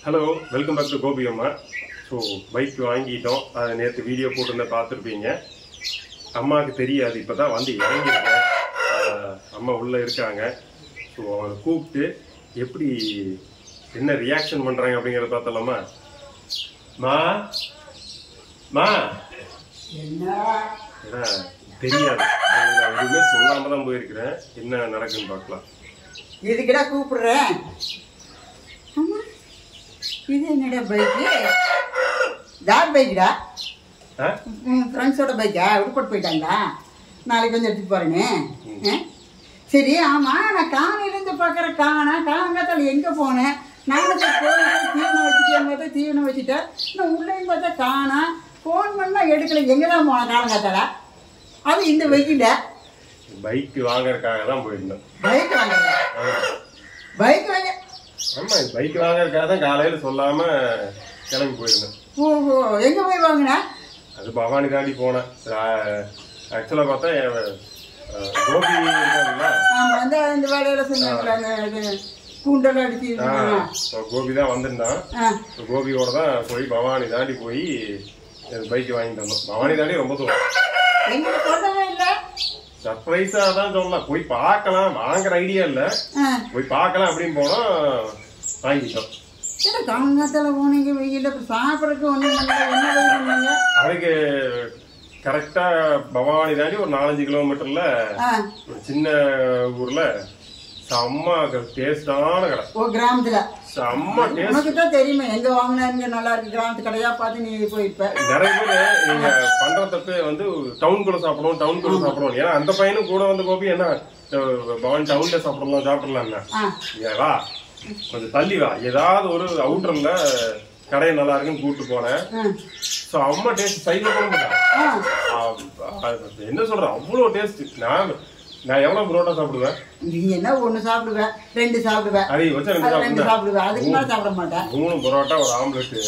Hello welcome back to Gopi அம்மா so bike வாங்கிட்டோம் அதை நேற்று வீடியோ போட்டிருந்த பார்த்துருப்பீங்க அம்மாவுக்கு தெரியாது இப்போ தான் வந்து இறங்கியிருக்கேன் ஆஹ் அம்மா உள்ளே இருக்காங்க ஸோ அவங்களை கூப்பிட்டு எப்படி என்ன ரியாக்ஷன் பண்ணுறாங்க அப்படிங்கிறத பார்த்தலாமா மா மா என்ன ஏன்னா தெரியாது அவங்களுக்கு நான் எதுவுமே சொல்லாம தான் போயிருக்கிறேன் என்ன நடக்குன்னு பார்க்கலாம் இதுக்கிட்ட கூப்பிடுறேன் ஆமா இது என்னடா பைக்கு யார் பைக்குடா ஆ ஃப்ரெண்ட்ஸோட பைக்கா விடுபட்டு போயிட்டாங்களா நாளைக்கு வந்து எடுத்துட்டு போறேனே ஆ? சரி ஆமாம் நான் காலையிலேருந்து பார்க்குற காணா காலங்காத்தால எங்கே போனேன் நானும் சரி கோயிலுக்கு தீவனம் வச்சுட்டேன் பார்த்தா தீவனம் வச்சுட்டேன் நான் உள்ளேயும் பார்த்தா காணா ஃபோன் பண்ணால் எடுக்கல எங்கே தான் போனேன் காலங்காத்தால அது இந்த வெயில பைக் வாங்குறதுக்காக தான் போயிருந்தேன் பைக் வாங்க பைக் வாங்க ஆமா பைக் வாங்குறதுக்காக தான் காலையில சொல்லாம கிளம்பி போயிருந்தேன் ஓஹோ எங்கே போய் வாங்கின அது பவானி தாண்டி போனேன் ஆக்சுவலா பார்த்தா என், அஹ், கோபி இருக்காங்களா ஆமாம் அந்த இந்த வேலையில் சொன்னாங்களா இது கூண்டெல்லாம் அடிச்சு இது பண்ணா. ஆஹ், கோபி தான் வந்திருந்தான் ஆ கோபியோட தான் போய் பவானி தாண்டி போய் பைக் வாங்கிட்டு வந்தோம் பவானி தாண்டி ரொம்ப தூரம் எங்களுக்கு சொல்லவே இல்லை சர்ப்ரைஸா தான் சொல்லலாம் போய் பார்க்கலாம் வாங்குற ஐடியா இல்ல ஆ போய் பார்க்கலாம் அப்படின்னு போனோம் வாங்கிட்டோம் என்ன காலங்காத்தால போனீங்க வெயில் அப்புறம் சாப்பிட்றதுக்கு ஒன்றும் பண்ணல என்ன வெயில் பண்ணீங்க அதுக்கு கரெக்டா பவானி தாண்டி ஒரு நாலஞ்சு கிலோமீட்டர்ல ஆ ஒரு சின்ன ஊர்ல செம்ம டேஸ்டான கடை ஓ கிராமத்துல செம்ம டேஸ்ட் உனக்கு தான் தெரியுமே எங்க வாங்கினா நல்லா இருக்கு கிராமத்து கடையா பார்த்து நீ போயிருப்ப நிறைய பேர் நீங்க பண்ற தப்பு வந்து டவுனுக்குள்ள சாப்பிடுவோம் டவுனுக்குள்ள சாப்பிடுவோம் ஏன்னா அந்த பையனும் கூட வந்து கோபி என்ன அஹ், பவானி டவுன்ல சாப்பிடலாம் சாப்பிடலாம் ஆ இங்க வா கொஞ்சம் தள்ளி வா ஏதாவது ஒரு அவுட்டர்ல கடை நல்லா இருக்குன்னு கூப்பிட்டு போனேன் ஆ, ஸோ அம்மா டேஸ்ட் சைடில் போக முடியாது ஆ என்ன சொல்றேன் அவ்வளோ டேஸ்ட் நான் நான் எவ்வளவு புரோட்டா சாப்பிடுவேன் நீ என்ன ஒண்ணு சாப்பிடுவ ரெண்டு சாப்பிடுவ அதை வச்சு ரெண்டு அது ரெண்டு சாப்பிடுவேன் சாப்பிடுவ அதுக்கு மேல சாப்பிட மாட்டேன் மூணு பரோட்டா ஒரு ஆம்லெட்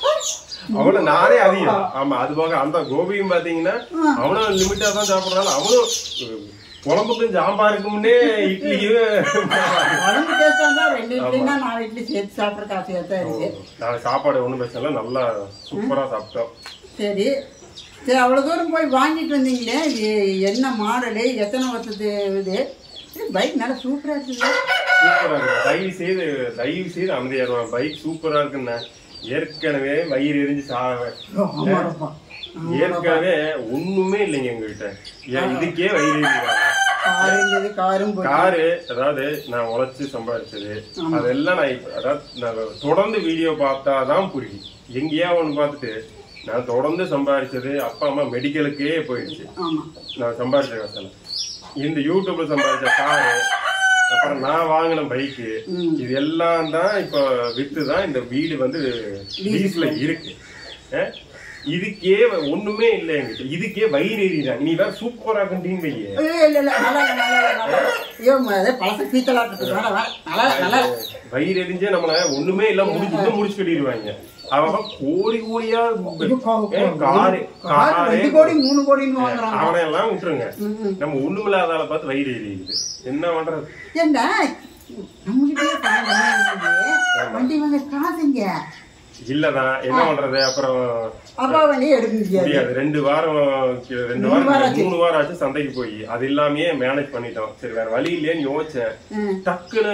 அவனும் நானே அதிகம் ஆமா அது போக அந்த கோபியும் பாத்தீங்கன்னா அவனும் லிமிட்டா தான் சாப்பிடுறான் அவனும் அஹ், குழம்புக்கும் சாம்பாருக்கும்னே இட்லியும் உடம்பு டேஸ்டா இருந்தா ரெண்டு இட்லினா நாலு இட்லி சேர்த்து சாப்பிட்ற காசு தான் இருக்கு நான் சாப்பாடு ஒண்ணும் பிரச்சனை இல்லை நல்லா சூப்பரா சாப்பிட்டோம் சரி சரி அவ்வளோ தூரம் போய் வாங்கிட்டு வந்தீங்களே இது என்ன மாடலு எத்தனை வருஷத்து இது பைக் நல்லா சூப்பராக இருக்குல்ல சூப்பரா இருக்கு தயவு செய்து தயவு செய்து அமைதியாருவான் பைக் சூப்பரா இருக்குண்ணே ஏற்கனவே வயிறு எரிஞ்சு சாவேன் ஓ, ஆமாடப்பா ஏற்கனவே ஒண்ணுமே இல்லைங்க எங்ககிட்ட ஏன் இதுக்கே வயிறு எரியுறாங்க கார் இருந்தது காரும் போச்சு காரு அதாவது நான் உழைச்சு சம்பாதிச்சது அதெல்லாம் நான் இப்ப அதாவது நான் தொடர்ந்து வீடியோ பார்த்தாதான் புரியும் எங்கேயா ஒண்ணு பார்த்துட்டு நான் தொடர்ந்து சம்பாதிச்சது அப்பா அம்மா மெடிக்கலுக்கே போயிடுச்சு ஆமா நான் சம்பாதிச்ச காசுல இந்த யூடியூப்ல சம்பாதிச்ச காரு அப்புறம் நான் வாங்கின பைக்கு ம். இது எல்லாம் தான் இப்ப வித்து தான் இந்த வீடு வந்து லீஸ்ல இருக்கு அஹ்? இதுக்கே ஒண்ணுமே இல்லை எங்கிட்ட இதுக்கே வயிறு எறிதான் நீ வேற சூப்பரா கண்டின்னு வையே ஏய், இல்ல இல்ல நல்லா இல்ல, நல்லா இல்ல, நல்லா இல்ல. ஐயோ அதே பழச பீத்தலா இருக்கு வேணாம், வேணாம். நல்லா இல்ல, நல்லா இல்ல. வயிறு எரிஞ்சே நம்மள ஒண்ணுமே இல்ல முடிச்சு முடிச்சு கட்டிடுவாங்க அவன் கோடி கோடியா ஐயோ, கா- ஏ, காரு கார் காரு ரெண்டு கோடி மூணு கோடின்னு வாங்குறாங்க அவனை எல்லாம் விட்டுருங்க நம்ம ஒண்ணுமில்லாதால பார்த்து வயிறு எரியுது என்ன பண்றது ஏண்டா நம்மகிட்டயே கார் வாங்கிருந்தீங்க. வண்டி வாங்க காசுங்க இல்லதான் என்ன பண்றது அப்புறம் அப்பா வண்டி எடுக்க முடியாது முடியாது ரெண்டு வாரம் ரெண்டு மூணு வாரம் வாரம் ஆச்சு. மூணு வாரம் ஆச்சு சந்தைக்கு போய் அது இல்லாமயே மேனேஜ் பண்ணிட்டோம் சரி வேற வழி இல்லையேன்னு யோசிச்சேன் ம். டக்குன்னு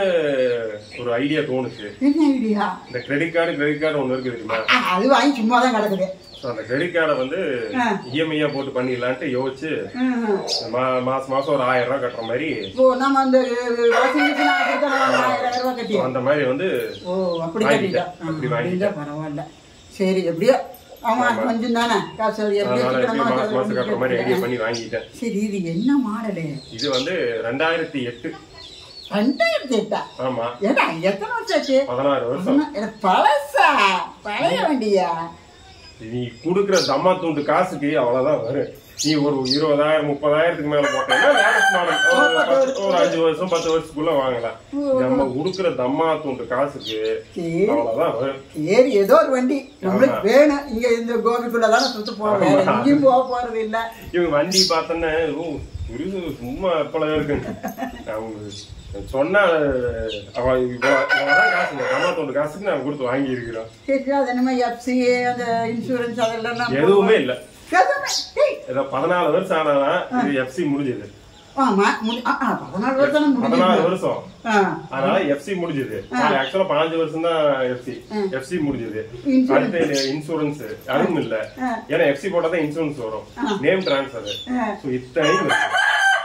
ஒரு ஐடியா தோணுச்சு என்ன ஐடியா இந்த கிரெடிட் கார்டு கிரெடிட் கார்டு ஒண்ணு இருக்கு தெரியுமா ஆ, அது வாங்கி சும்மா தான் கிடக்குது So, அந்த கிரெடிட் கார்டை வந்து ஆ. இஎம்ஐயா போட்டு பண்ணிடலான்ட்டு யோசிச்சு ம், ம். மா- மாசம் மாசம் ஒரு ஆயிரம் ரூபாய் கட்டுற மாதிரி ஓ நம்ம அந்த வாஷிங் மிஷின் ஆயிரம் ரூபாய் கட்டி அந்த மாதிரி வந்து ஓ அப்படி வாங்கிட்டேன். கட்டிட்டா அப்படி அப்படின்னா பரவாயில்ல சரி எப்படியோ ஆமா கொஞ்சம் தானே காசு எப்படியோ அதனால சீக்கிரமா எப்படியும் மாசம் மாசம் கட்டுற மாதிரி ஐடியா கட்டிட்டேன். பண்ணி வாங்கிட்டேன் சரி இது என்ன மாடலு இது வந்து ரெண்டாயிரத்தி எட்டு ரெண்டாயிரத்தி எட்டா ஆமா ஏடா எத்தனை வருஷம் ஆச்சு பதினாறு வருஷம் அம்மா, இது பழசா பழைய வண்டியா நீ குடுக்குற தம்மா துண்டு காசுக்கு அவ்வளவுதான் வரும் நீ ஒரு இருபதாயிரம் முப்பதாயிரத்துக்கு மேல போட்டேன்னா லேட்டஸ்ட் மாடல் ஒரு பத்து- ஒரு அஞ்சு வருஷம் பத்து வருஷத்துக்குள்ள வாங்கலாம் நம்ம குடுக்குற தம்மா துண்டு காசுக்கு சரி அவ்வளவுதான் வரும் சரி ஏதோ ஒரு வண்டி நம்மளுக்கு வேணும் இங்க இந்த கோபிக்குள்ள தானே சுத்து போறோம் வேற எங்கேயும் போக போறது இல்ல இவங்க வண்டி பார்த்தோன்னே ஓ புரியுது சும்மா எப்பளவே இருக்கு அவங்க சொன்னா அவ இவ்வளவு இவ்வளவுதான் காசுங்க கம்மாத்தோண்டு காசுக்கு நான் கொடுத்து வாங்கி இருக்கிறோம் சரி அது என்னமோ எஃப்சி அந்த இன்சூரன்ஸ் அதெல்லாம் எதுவுமே இல்ல எதுவுமே ஏய், ஏதோ பதினாலு வருஷம் ஆனானா இது எஃப்சி முடிஞ்சது ஆமா முடி- ஆ, ஆ, பதினாலு வருஷம் தான் பதினாலு முடிஞ்சிருக்கு. வருஷம் ஆ, அதனால எஃப்சி முடிஞ்சது ஆக்சுவலா பாஞ்சு வருஷம் தான் எஃப்சி எஃப்சி முடிஞ்சது Insurance. அடுத்து இன்சூரன்ஸ் அதுவும் இல்ல ஆ. ஏன்னா எஃப்சி போட்டா தான் இன்சூரன்ஸ் வரும் நேம் டிரான்ஸ்ஃபர் ஆ. ஸோ இத்தனையும் இருக்கு.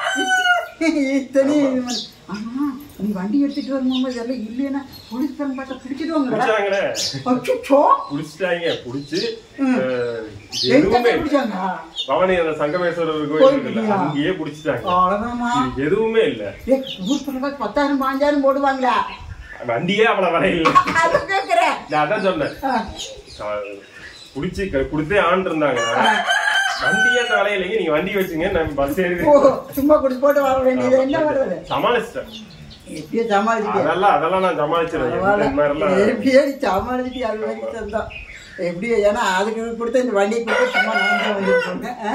இத்தனை இது பண்ணி- ஆமா நீ வண்டி எடுத்துட்டு வரும்போது இதெல்லாம் இல்லைன்னா போலீஸ்காரன் பார்த்தா பிடிச்சிடுவாங்கடா பிடிச்சாங்களே அச்சோ புடிச்சிட்டாங்க புடிச்சு ம். அஹ், எங்க எதுவுமே பிடிச்சாங்க பவானி அந்த சங்கமேஸ்வரர் கோயில் இருக்குல்ல கோயிலுக்குள்ளயா? அங்கேயே புடிச்சிட்டாங்க அவ்வளவுதாம்மா இது எதுவுமே இல்ல ஏய், ஊர் பரவாயில்ல பத்தாயிரம் பாஞ்சாயிரம் போடுவாங்களா வண்டியே அவ்வளவு வரையில அது கேக்குறேன் நான் அதான் சொன்னேன் ஆ, அஹ், புடிச்சு க- கொடுத்தே ஆண்டு இருந்தாங்க வண்டியே அந்த விலையிலேயே நீங்க வண்டி வச்சுங்க நம்ம பஸ் ஏறி ஓ சும்மா குடிச்சு போட்டு வர வேண்டியது என்ன பண்றது சமாளிச்சிட்டேன் எப்படியோ சமாளிச்சுக்க அதெல்லாம் அதெல்லாம் நான் சமாளிச்சிருவேன் இந்த மாதிரிலாம் எப்படியோ நீ சமாளிச்சு அது வரைக்கும் தந்தோம் எப்படியோ ஏன்னா அதுக்கு கொடுத்த இந்த வண்டியை கொடுத்து சும்மா நடந்து வந்துருக்கோங்க ஆ?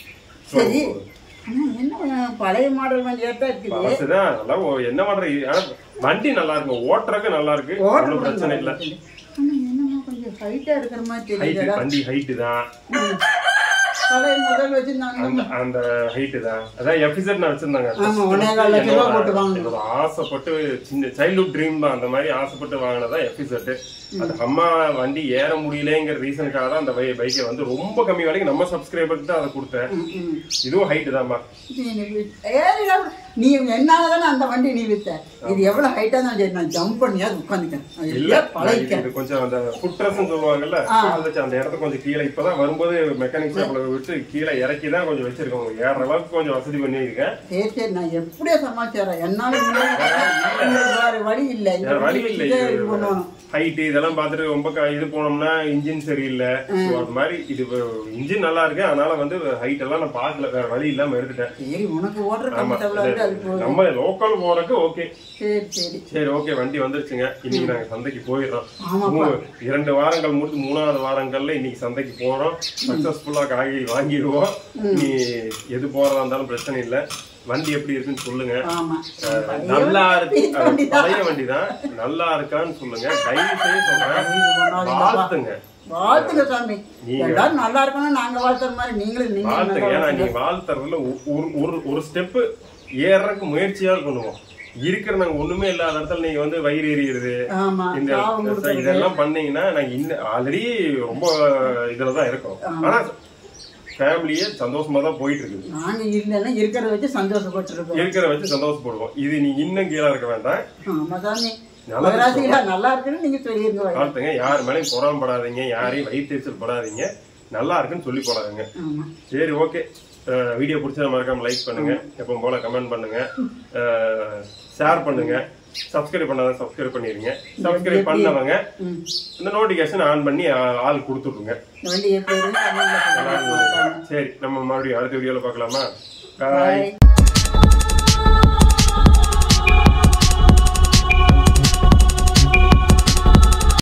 சரி ஆனா என்ன பழைய மாடல் வண்டி தான் இருக்குது பஸ் தான் நல்லா ஓ- என்ன பண்றது ஆனா வண்டி நல்லா இருக்கு ஓட்டுறதுக்கு நல்லா இருக்கு ஒன்றும் பிரச்சனை இல்ல ஆனா என்னமோ கொஞ்சம் ஹைட்டா இருக்கிற மாதிரி ஹைட்டு தெரியுதுடா வண்டி ஹைட்டு தான் ம். பழைய முதல் வச்சிருந்தாங்க அந்த அந்த ஹைட்டு தான் அதான் எபிசோட் நான் வச்சிருந்தாங்க ஆமா, ஒண்ணே கால் லட்சம் ரூபா போட்டு வாங்கணும். என்னோட ஆசைப்பட்டு சின்ன சைல்ட்ஹுட் ட்ரீம் தான் அந்த மாதிரி ஆசைப்பட்டு வாங்கினதா எபிசோட் அது அம்மா வண்டி ஏற முடியலங்கிற ரீசனுக்காக தான் அந்த பைக்கை வந்து ரொம்ப கம்மி விலைக்கு நம்ம சப்ஸ்கிரைபருக்கு தான் அதை கொடுத்தேன் ம், ம். இதுவும் ஹைட்டு தான்மா இது எனக்கு ஏறிடா. நீ என்னால தானே அந்த வண்டி நீ வித்த இது எவ்வளவு ஹைட்டா தான் சரி நான் ஜம்ப் பண்ணியாவது உட்காந்துக்கேன் இல்ல இல்ல பழகிக்க இது கொஞ்சம் அந்த ஃபுட்ரஸ் சொல்லுவாங்கல்ல கால் வச்சு அந்த இடத்த கொஞ்சம் கீழே இப்பதான் வரும்போது மெக்கானிக் ஷாப்ல விட்டு கீழே இறக்கி தான் கொஞ்சம் வச்சிருக்கோம் ஏற அளவுக்கு கொஞ்சம் வசதி பண்ணியிருக்கேன் சரி சரி நான் எப்படியோ சமாளிச்சிடறேன் என்னால முடியாது. உங்களுக்கு வேற வழி இல்ல இந்த வேற வழி வண்டி இல்லை வச்சுதான் இது பண்ணணும் ஹைட் இதெல்லாம் பார்த்துட்டு ரொம்ப க- இது போனோம்னா இன்ஜின் சரியில்லை So, அது மாதிரி இது இன்ஜின் நல்லா இருக்கு அதனால வந்து ஹைட் எல்லாம் நான் பார்க்கல வேற வழி இல்லாம எடுத்துட்டேன் சரி உனக்கு ஓடுற ஆமா கம்ஃபர்டபுளா இருக்கு அது போதும் நம்ம லோக்கல் போறதுக்கு ஓகே சரி சரி சரி ஓகே வண்டி வந்துருச்சுங்க இன்னைக்கு நாங்க சந்தைக்கு போயிடுறோம் ஆமாப்பா. மூணு- இரண்டு வாரங்கள் முடிஞ்சு மூணாவது வாரங்கள்ல இன்னைக்கு சந்தைக்கு போறோம் சக்சஸ்ஃபுல்லா காய்கறி வாங்கிடுவோம் நீ எது போறதா இருந்தாலும் பிரச்சனை இல்ல வண்டி எப்படி இருக்குன்னு சொல்லுங்க ஆமா நல்லா இருக்கு இந்த அது வண்டி தான். பழைய வண்டி தான் நல்லா இருக்கான்னு சொல்லுங்க தயவு செய்து சொல்றேன் வாழ்த்துங்க வாழ்த்துங்க சாமி நீங்க- எல்லாரும் நல்லா இருக்கணும் நாங்க வாழ்த்துற மாதிரி நீங்களும் நீங்க வாழ்த்துங்க நல்லா ஏன்னா வாழ்த்துங்க. நீங்க வாழ்த்துறதுல ஒ- ஒரு ஒரு ஒரு ஸ்டெப் ஏறறதுக்கு முயற்சியாவது பண்ணுவோம் இருக்கிற நாங்க ஒண்ணுமே இல்லாத இடத்துல நீங்க வந்து வயிறு எறிகிறது ஆமா இந்த பாவம் கொடுக்குறது. இதெல்லாம் பண்ணீங்கன்னா நாங்க இன்னும் ஆல்ரெடி ரொம்ப இதுலதான் இருக்கோம் ஆனா ஃபேமிலியே சந்தோஷமா தான் போயிட்டு இருக்குது நாங்க இல்லைன்னா இருக்கிறத வச்சு சந்தோஷப்பட்டு இருக்கோம் இருக்கிற வச்சு சந்தோஷப்படுவோம் இது நீ இன்னும் கீழே இருக்க வேண்டாம் ஆமா சாமி நல்லா மகராசிகளா நல்லா இருக்குன்னு நீங்க சொல்லிருங்க வாழ்த்துங்க யார் மேலேயும் பொறாமப்படாதீங்க யாரையும் வயிற்றுச்சல் படாதீங்க நல்லா இருக்குன்னு சொல்லி போடாதீங்க ஆமா சரி ஓகே வீடியோ பிடிச்சா மறக்காம லைக் பண்ணுங்க எப்பவும் போல கமெண்ட் பண்ணுங்க ஷேர் பண்ணுங்க சப்ஸ்கிரைப் பண்ணாதான் சப்ஸ்கிரைப் பண்ணிருங்க சப்ஸ்கிரைப் பண்ணவங்க ம். இந்த நோட்டிபிகேஷன் ஆன் பண்ணி ஆ- ஆள் கொடுத்துடுங்க இந்த வண்டி எப்படி இருக்கு தமிழ்ல சொல்லுங்க. சரி நம்ம மறுபடியும் அடுத்த வீடியோல பார்க்கலாமா Bye. பாய்